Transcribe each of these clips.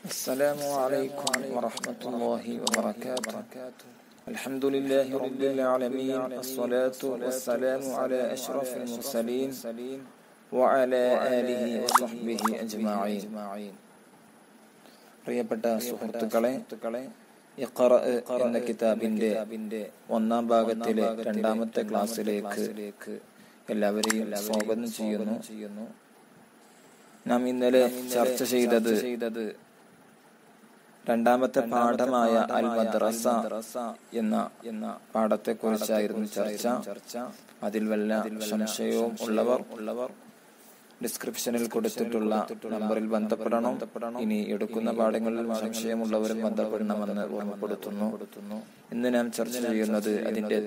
السلام عليكم ورحمة الله وبركاته الحمد لله رب العالمين الصلاة والسلام على أشرف المرسلين وعلى آله وصحبه أجمعين പ്രിയപ്പെട്ട സുഹൃത്തുക്കളെ ഇഖ്റ എന്ന കിതാബിന്റെ ഒന്നാം ഭാഗത്തിലെ രണ്ടാമത്തെ ക്ലാസ്സിലേക്ക് എല്ലാവരെയും സ്വാഗതം ചെയ്യുന്നു നാം ഇന്നലെ ചർച്ച ചെയ്തത് രണ്ടാമത്തെ പാഠമായ അൽ മദ്രസ എന്ന എന്ന പാഠത്തെ കുറിച്ചായിരുന്നു ചർച്ച അതിൽ വല്ല സംശയവും ഉള്ളവർ ഉള്ളവർ ഡിസ്ക്രിപ്ഷനിൽ കൊടുത്തിട്ടുള്ള നമ്പറിൽ ബന്ധപ്പെടണം ഇനി എടുക്കുന്ന പാഠങ്ങളിൽ സംശയമുള്ളവരും ബന്ധപ്പെടണമെന്ന് ഓർമ്മപ്പെടുത്തുന്നു ഇന്ന് നാം ചർച്ച ചെയ്യുന്നത് അതിന്റെ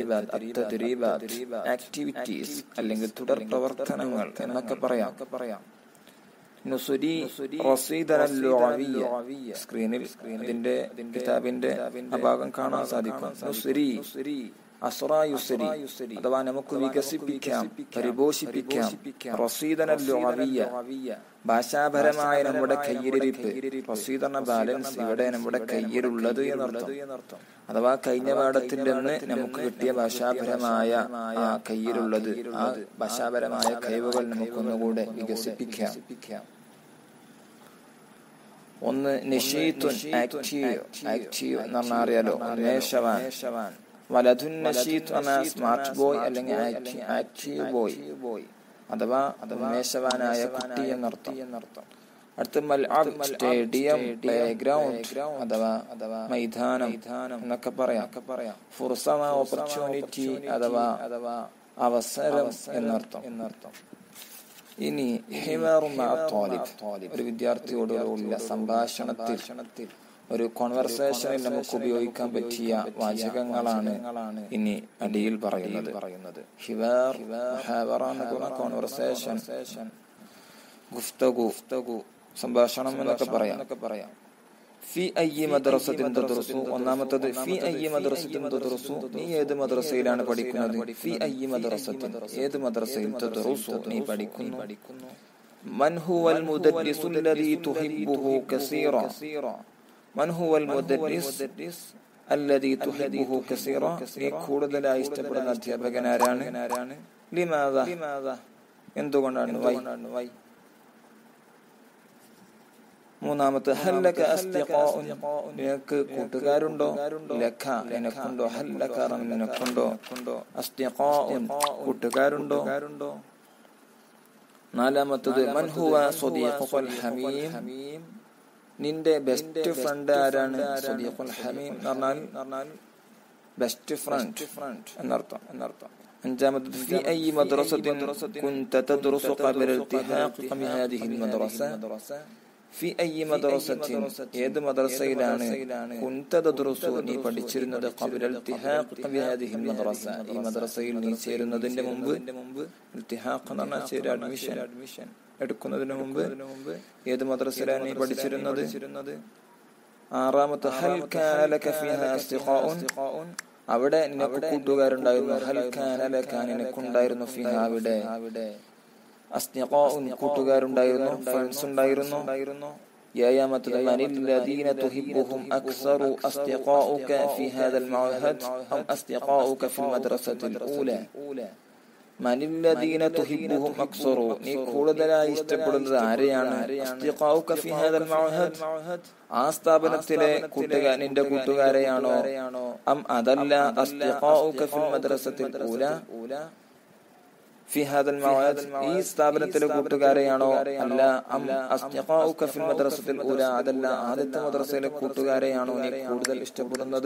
ആക്ടിവിറ്റീസ് അല്ലെങ്കിൽ തുടർ പ്രവർത്തനങ്ങൾ എന്നൊക്കെ പറയാം പറയാം നുസുരി സ്ക്രീനിൽ ഇതിന്റെ കിതാബിന്റെ ഭാഗം കാണാൻ സാധിക്കും നുസുരി അസ്രായുസരി അഥവാ നമുക്ക് വികസിപ്പിക്കാം പരിപോഷിപ്പിക്കാം റസീദനല്ലോവിയ ഭാഷാപരമായ നമ്മുടെ കയ്യിലിരിപ്പ് റസീദന ബാലൻസ് ഇവിടെ നമ്മുടെ കയ്യിലുള്ളത് എന്നർത്ഥം അഥവാ കഴിഞ്ഞ പാഠത്തിന്റെ അന്ന് നമുക്ക് കിട്ടിയ ഭാഷാപരമായ ആ കയ്യിലുള്ളത് ആ ഭാഷാപരമായ കഴിവുകൾ നമുക്കൊന്നുകൂടെ വികസിപ്പിക്കാം ഒന്ന് നിഷീത്തുൻ ആക്റ്റീവ് ആക്റ്റീവ് എന്ന് പറഞ്ഞാൽ അറിയാലോ ഉന്മേഷവാൻ വലതുൻ നഷീത്ത് എന്ന സ്മാർട്ട് ബോയ് അല്ലെങ്കിൽ ആക്റ്റീവ് ബോയ് അഥവാ ഉന്മേഷവാനായ കുട്ടി എന്നർത്ഥം അടുത്ത മൽഅബ് സ്റ്റേഡിയം പ്ലേ ഗ്രൗണ്ട് അഥവാ അഥവാ മൈതാനം എന്നൊക്കെ പറയാം പറയാം ഫുർസമ ഓപ്പർച്യൂണിറ്റി അഥവാ അഥവാ അവസരം എന്നർത്ഥം എന്നർത്ഥം ഇനി ഒരു വിദ്യാർത്ഥിയോടുള്ള സംഭാഷണത്തിൽ ഒരു കോൺവെർസേഷനിൽ നമുക്ക് ഉപയോഗിക്കാൻ പറ്റിയ വാചകങ്ങളാണ് ഇനി അടിയിൽ പറയുന്നത് പറയുന്നത് ഹിവർ കോൺവെർസേഷൻ ഗുഫ്തഗു സംഭാഷണം എന്നൊക്കെ പറയാം എന്നൊക്കെ പറയാം ഫി അയ്യി മദ്രസത്തിൻ തദ്റുസു ഒന്നാമത്തത് ഫി അയ്യി മദ്രസത്തിൻ തദ്റുസു നീ ഏത് മദ്രസയിലാണ് പഠിക്കുന്നത് ഫി അയ്യി മദ്രസത്തിൻ ഏത് മദ്രസയിൽ തദ്റുസു നീ പഠിക്കുന്നു പഠിക്കുന്നു മൻ ഹുവൽ മുദദ്ദിസു അല്ലദീ തുഹിബ്ബുഹു കസീറ മൻ ഹുവൽ മുദദ്ദിസ് അല്ലദീ തുഹിബ്ബുഹു കസീറ നീ കൂടുതലായി ഇഷ്ടപ്പെടുന്ന അധ്യാപകൻ ആരാണ് ലിമാദ എന്തുകൊണ്ടാണ് വൈ വൈ മൂന്നാമത്തെ ഹല്ലക നിനക്ക് കൂട്ടുകാരുണ്ടോ ലഖ നിനക്കുണ്ടോ ഹല്ലക നിനക്കുണ്ടോ കൂട്ടുകാരുണ്ടോ നാലാമത്തത് മൻഹുവ സ്വദീഖുൽ ഹമീം നിന്റെ ബെസ്റ്റ് ഫ്രണ്ട് ആരാണ് സ്വദീഖുൽ ഹമീം എന്ന് പറഞ്ഞാൽ ബെസ്റ്റ് ഫ്രണ്ട് എന്നർത്ഥം എന്നർത്ഥം അഞ്ചാമത്തത് في أي مدرسة كنت تدرس قبل الالتحاق بهذه المدرسة ഫി അയ്യി മദ്രസത്തിൻ ഏത് മദ്രസയിലാണ് കുന്ത തദ്റുസു നീ പഠിച്ചിരുന്നത് ഖബിൽ ഹാദിഹി മദ്രസ ഈ മദ്രസയിൽ നീ ചേരുന്നതിന്റെ മുമ്പ് ഇൽത്തിഹാഖ് എന്ന് പറഞ്ഞാൽ ചേര അഡ്മിഷൻ അഡ്മിഷൻ എടുക്കുന്നതിന് മുമ്പ് ഏത് മദ്രസയിലാണ് നീ പഠിച്ചിരുന്നത് ആറാമത്തെ ഹൽ കാന ലക ഫിഹാ അസ്തിഖാഉൻ അവിടെ നിനക്ക് കൂട്ടുകാരുണ്ടായിരുന്നു ഹൽ കാന ലക നിനക്കുണ്ടായിരുന്നു ഫിഹാ അവിടെ അവിടെ അസ്തിഖാഉൻ കൂട്ടുകാരുണ്ടായിരുന്നു ഫ്രണ്ട്സ് ഉണ്ടായിരുന്നു ഏഴാമത്തത് മനില്ലദീന തുഹിബ്ബുഹും അക്സറു അസ്തിഖാഉക ഫി ഹാദൽ മഅഹദ് അം അസ്തിഖാഉക ഫിൽ മദ്രസത്തിൽ ഊല മനില്ലദീന തുഹിബ്ബുഹും അക്സറു നീ കൂടുതലായി ഇഷ്ടപ്പെടുന്നത് ആരെയാണ് അസ്തിഖാഉക ഫി ഹാദൽ മഅഹദ് ആ സ്ഥാപനത്തിലെ കൂട്ടുകാർ നിന്റെ കൂട്ടുകാരെയാണോ അം അതല്ല അസ്തിഖാഉക ഫിൽ മദ്രസത്തിൽ ഊല ഫി ഹാദൽ മഅദ് ഈ സ്ഥാപനത്തിലെ കൂട്ടുകാരെയാണോ അല്ല അം അസ്തിഖാഉക ഫിൽ മദ്രസത്തിൽ ഊല അതല്ല ആദ്യത്തെ മദ്രസയിലെ കൂട്ടുകാരെയാണോ നീ കൂടുതൽ ഇഷ്ടപ്പെടുന്നത്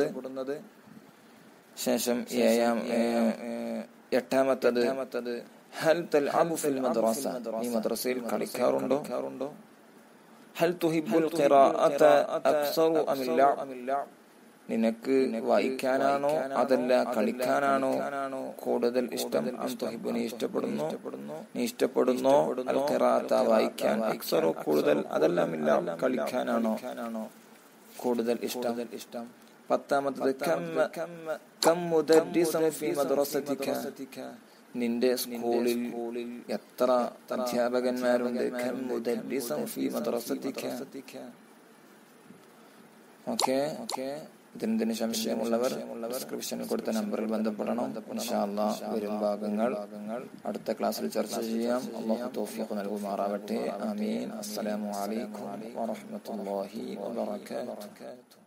ശേഷം ഏഴാം എട്ടാമത്തത് ഹൽ തൽഅബു ഫിൽ മദ്രസ നീ മദ്രസയിൽ കളിക്കാറുണ്ടോ ഹൽ തുഹിബ്ബുൽ ഖിറാഅത അക്സറു അമിൽ ലഅബ് നിനക്ക് വായിക്കാനാണോ അതല്ല കളിക്കാനാണോ കൂടുതൽ ഇഷ്ടം അംതൊഹിബു നീ ഇഷ്ടപ്പെടുന്നു നീ ഇഷ്ടപ്പെടുന്നോ അൽഖറാത്ത വായിക്കാൻ അക്സറോ കൂടുതൽ അതെല്ലാം ഇല്ല കളിക്കാനാണോ കൂടുതൽ ഇഷ്ടം ഇഷ്ടം പത്താമത്തത് നിന്റെ സ്കൂളിൽ എത്ര അധ്യാപകന്മാരുണ്ട് ഫീ മദ്രസത്തിക ഓക്കെ ഓക്കെ ഇതിന് സംശയമുള്ളവർ ഡിസ്ക്രിപ്ഷനിൽ കൊടുത്ത നമ്പറിൽ ബന്ധപ്പെടണം ഇൻഷാ അല്ലാഹ് വരും ഭാഗങ്ങൾ അടുത്ത ക്ലാസ്സിൽ ചർച്ച ചെയ്യാം അള്ളാഹു തൗഫീഖ് നൽകുമാറാവട്ടെ ആമീൻ അസ്സലാമു അലൈക്കും വറഹ്മത്തുള്ളാഹി വബറകാതുഹു